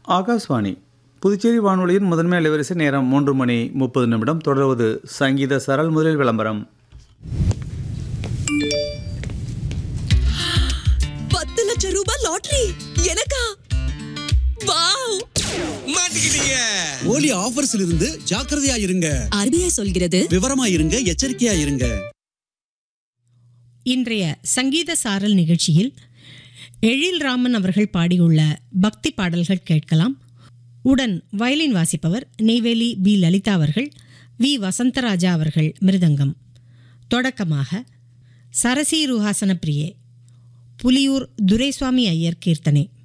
ஆகாஷ்வாணி புதுச்சேரி வானொலியின் முதன்மை அலைவரிசை நேரம் மூன்று மணி முப்பது நிமிடம் தொடர்வது சங்கீத சரல் முதலில் விளம்பரம் பத்து லட்சம் ரூபாய் லாட்டரி எனக்கா வாவ் மாட்டிக்கிட்டீங்க போலி ஆஃபர்ஸ்ல இருந்து ஜாக்கிரதையா இருங்க ஆர்பிஐ சொல்கிறது விவரமா இருங்க எச்சரிக்கையா இருங்க இன்றைய சங்கீத சாரல் நிகழ்ச்சியில் எழில் ராமன் அவர்கள் பாடியுள்ள பக்தி பாடல்கள் கேட்கலாம் உடன் வயலின் வாசிப்பவர் நெய்வேலி பி லலிதா அவர்கள் வி வசந்தராஜா அவர்கள் மிருதங்கம் தொடக்கமாக சரசி ருஹாசன பிரியே புலியூர் துரைசுவாமி ஐயர் கீர்த்தனை